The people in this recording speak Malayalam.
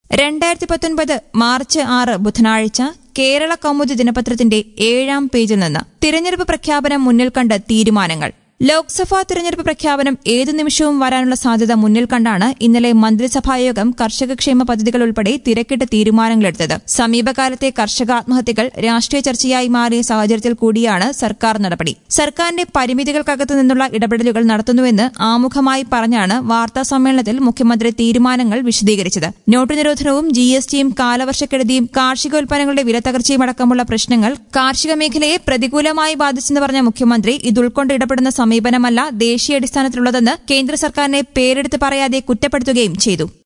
രണ്ടായിരത്തി പത്തൊൻപത് മാർച്ച് ആറ് ബുധനാഴ്ച കേരള കൗമുദി ദിനപത്രത്തിന്റെ ഏഴാം പേജിൽ നിന്ന് തിരഞ്ഞെടുപ്പ് പ്രഖ്യാപനം മുന്നിൽ കണ്ട് തീരുമാനങ്ങൾ ലോക്സഭാ തിരഞ്ഞെടുപ്പ് പ്രഖ്യാപനം ഏതു നിമിഷവും വരാനുള്ള സാധ്യത മുന്നിൽ കണ്ടാണ് ഇന്നലെ മന്ത്രിസഭായോഗം കർഷകക്ഷേമ പദ്ധതികൾ ഉൾപ്പെടെ തിരക്കിട്ട് തീരുമാനങ്ങളെടുത്തത് സമീപകാലത്തെ കർഷക ആത്മഹത്യകൾ രാഷ്ട്രീയ ചർച്ചയായി മാറിയ സാഹചര്യത്തിൽ കൂടിയാണ് സർക്കാർ നടപടി സർക്കാരിന്റെ പരിമിതികൾക്കകത്തു നിന്നുള്ള ഇടപെടലുകൾ നടത്തുന്നുവെന്ന് ആമുഖമായി പറഞ്ഞാണ് വാർത്താ സമ്മേളനത്തിൽ മുഖ്യമന്ത്രി തീരുമാനങ്ങൾ വിശദീകരിച്ചത് നോട്ട് നിരോധനവും ജി എസ് ടിയും കാലവർഷക്കെടുതിയും കാർഷികോൽപ്പന്നങ്ങളുടെ വിലത്തകർച്ചയും അടക്കമുള്ള പ്രശ്നങ്ങൾ കാർഷിക മേഖലയെ പ്രതികൂലമായി ബാധിച്ചെന്ന് പറഞ്ഞ മുഖ്യമന്ത്രി ഇതുൾക്കൊണ്ട് ഇടപെടുന്ന സമീപനമല്ല ദേശീയ അടിസ്ഥാനത്തിലുള്ളതെന്ന് കേന്ദ്ര സർക്കാരിനെ പേരെടുത്ത് പറയാതെ കുറ്റപ്പെടുത്തുകയും ചെയ്തു